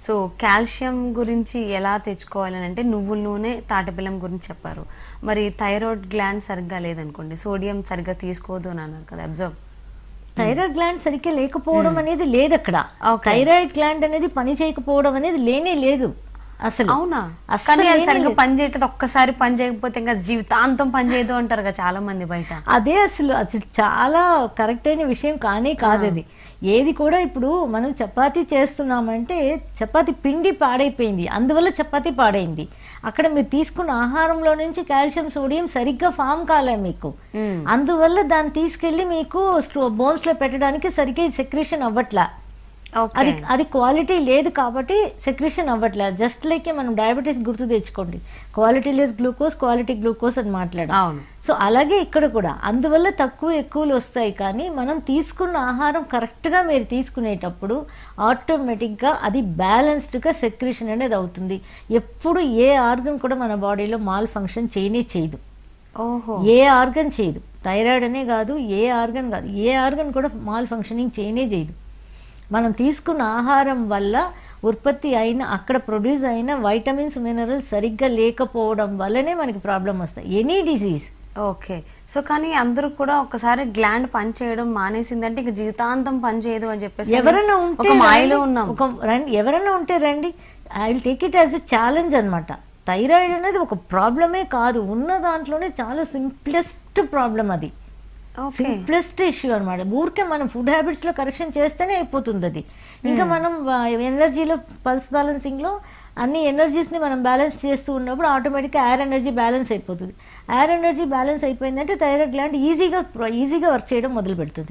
So calcium గురించి ఎలా తెచ్చుకోవాలని అంటే నువ్వుల నూనె తాటిబెల్లం గురించి చెప్పారు మరి థైరాయిడ్ గ్లాండ్ సరిగ్గా లేదనుకోండి సోడియం సరిగ్గా తీసుకోదు అని అన్నారు కదా అబ్జర్వ్ థైరాయిడ్ గ్లాండ్ సరిగ్గా లేకపోవడం అనేది లేదు అక్కడ Okay. థైరాయిడ్ గ్లాండ్ అనేది పని చేయకపోవడం అనేది లేనే లేదు అసలు అవునా అస్సలు కానీ అది లేనే సరిగ్గా లేదు. పని చేయటం ఒక్కసారి పని చేయకపోతే ఇంకా జీవితాంతం పని చేయదు అంటారు కదా చాలా మంది బయట అదే అసలు అది చాలా కరెక్ట్ అయిన విషయం కానే కాదు అది ఏది కూడా ఇప్పుడు మనం చపాతీ చేస్తున్నామంటే చపాతీ పిండి పాడైపోయింది అందువల్ల చపాతీ పాడైంది అక్కడ మీరు తీసుకున్న ఆహారంలో నుంచి కాల్షియం సోడియం సరిగ్గా ఫామ్ కాలే మీకు మ్మ్. అందువల్ల దాన్ని తీసుకెళ్ళి మీకు బోన్స్ లో పెట్టడానికి సరిగ్గా సెక్రేషన్ అవ్వట్లా ఓకే అది అది క్వాలిటీ లేదు కాబట్టి సెక్రేషన్ అవ్వట్లేదు జస్ట్ లైక్ మనం డయాబెటీస్ గుర్తు తెచ్చుకోండి quality less glucose quality glucose అని మాట్లాడాం అవును సో అలాగే ఇక్కడ కూడా అందువల్ల తక్కువ ఎక్కువలు వస్తాయి కానీ మనం తీసుకున్న ఆహారం కరెక్ట్గా మీరు తీసుకునేటప్పుడు ఆటోమేటిక్గా అది బ్యాలెన్స్డ్గా సెక్రేషన్ అనేది అవుతుంది ఎప్పుడు ఏ ఆర్గన్ కూడా మన బాడీలో మాల్ ఫంక్షన్ చేయనే చేయదు ఓహో ఏ ఆర్గన్ చేయదు థైరాయిడ్ అనే కాదు ఏ ఆర్గన్ కాదు ఏ ఆర్గన్ కూడా మాల్ ఫంక్షనింగ్ చేయనే చేయదు మనం తీసుకున్న ఆహారం వల్ల ఉత్పత్తి అయిన అక్కడ ప్రొడ్యూస్ అయిన వైటమిన్స్ మినరల్స్ సరిగ్గా లేకపోవడం వల్లనే మనకి ప్రాబ్లం వస్తాయి ఎనీ డిసీజ్ ఓకే సో కానీ అందరూ కూడా ఒకసారి గ్లాండ్ పని చేయడం మానేసిందంటే ఇక జీవితాంతం పని చేయదు అని చెప్పేసి ఎవరైనా ఉంటే ఒక మాయలో రండి. ఉన్నాం ఒక రండి ఎవరైనా ఉంటే రండి I will take it as a challenge అనమాట థైరాయిడ్ అనేది ఒక ప్రాబ్లమే కాదు ఉన్న దాంట్లోనే చాలా సింప్లెస్ట్ ప్రాబ్లం అది ఓకే సింప్లెస్ట్ ఇష్యూ అనమాట ఊరికే మనం ఫుడ్ హ్యాబిట్స్ లో కరెక్షన్ చేస్తేనే అయిపోతుంది అది ఇంకా మనం ఎనర్జీలో పల్స్ బ్యాలెన్సింగ్ లో అన్ని ఎనర్జీస్ ని మనం బ్యాలెన్స్ చేస్తూ ఉన్నప్పుడు ఆటోమేటిక్గా ఎయిర్ ఎనర్జీ బ్యాలెన్స్ అయిపోతుంది ఎయిర్ ఎనర్జీ బ్యాలెన్స్ అయిపోయిందంటే థైరాయిడ్ గ్లాండ్ ఈజీగా ఈజీగా వర్క్ చేయడం మొదలు పెడుతుంది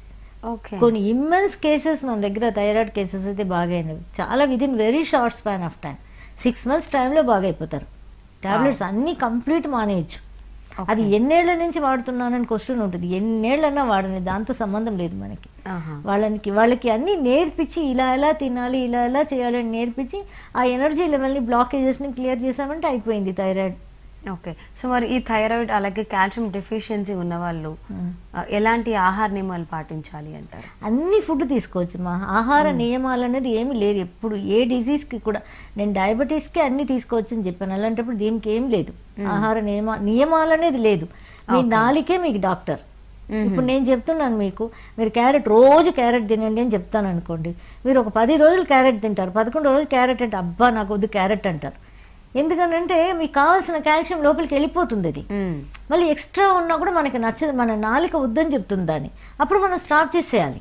ఓకే కొన్ని ఇమ్మెన్స్ కేసెస్ మన దగ్గర థైరాయిడ్ కేసెస్ అయితే బాగా అయినవి చాలా within very short span of time six months టైంలో బాగా అయిపోతారు టాబ్లెట్స్ అన్నీ కంప్లీట్ మానేయచ్చు అది ఎన్నేళ్ల నుంచి వాడుతున్నానని క్వశ్చన్ ఉంటుంది ఎన్నేళ్ళన్నా వాడని దాంతో సంబంధం లేదు మనకి ఆహా. వాళ్ళకి వాళ్ళకి అన్ని నేర్పించి ఇలా ఎలా తినాలి ఇలా ఎలా చేయాలని నేర్పించి ఆ ఎనర్జీ లెవెల్ని బ్లాకేజెస్ని క్లియర్ చేసామంటే అయిపోయింది థైరాయిడ్ ఓకే సో మరి ఈ థైరాయిడ్ అలాగే కాల్షియం డెఫిషియన్సీ ఉన్న వాళ్ళు ఆ, ఎలాంటి ఆహార నియమాలు పాటించాలి అంటారు అన్ని ఫుడ్ తీసుకోవచ్చు మా ఆహార నియమాలు అనేది ఏమీ లేదు ఎప్పుడు ఏ డిసీజ్కి కూడా నేను డయాబెటీస్కి అన్ని తీసుకోవచ్చు అని చెప్పాను అలాంటప్పుడు దీనికి ఏం లేదు ఆహార నియమ నియమాలు అనేది లేదు మీ నాలికే మీకు డాక్టర్ ఇప్పుడు నేను చెప్తున్నాను మీకు మీరు క్యారెట్ రోజు క్యారెట్ తినండి అని చెప్తాను అనుకోండి మీరు ఒక పది రోజులు క్యారెట్ తింటారు పదకొండు రోజులు క్యారెట్ అంటే అబ్బా నాకు వద్దు క్యారెట్ అంటారు ఎందుకనంటే మీకు కావాల్సిన కాల్షియం లోపలికి వెళ్ళిపోతుంది అది మ్మ్. మళ్ళీ ఎక్స్ట్రా ఉన్నా కూడా మనకి నచ్చదు మన నాలిక వద్దని చెప్తుంది దాన్ని అప్పుడు మనం స్టాప్ చేసేయాలి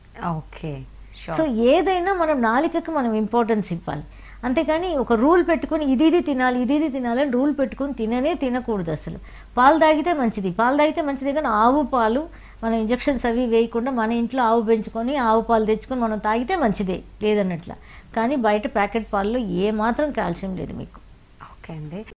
ఓకే షూర్ సో ఏదైనా మనం నాలికకి మనం ఇంపార్టెన్స్ ఇవ్వాలి అంతేకాని ఒక రూల్ పెట్టుకొని ఇది ఇది తినాలి ఇది ఇది తినాలి అని రూల్ పెట్టుకొని తిననే తినకూడదు అసలు పాలు తాగితే మంచిది పాలు తాగితే మంచిది కానీ ఆవు పాలు మనం ఇంజక్షన్స్ అవి వేయకుండా మన ఇంట్లో ఆవు పెంచుకొని ఆవు పాలు తెచ్చుకొని మనం తాగితే మంచిదే లేదన్నట్ల కానీ బయట ప్యాకెట్ పాలలో ఏ మాత్రం కాల్షియం లేదు మీకు ఓకే అండి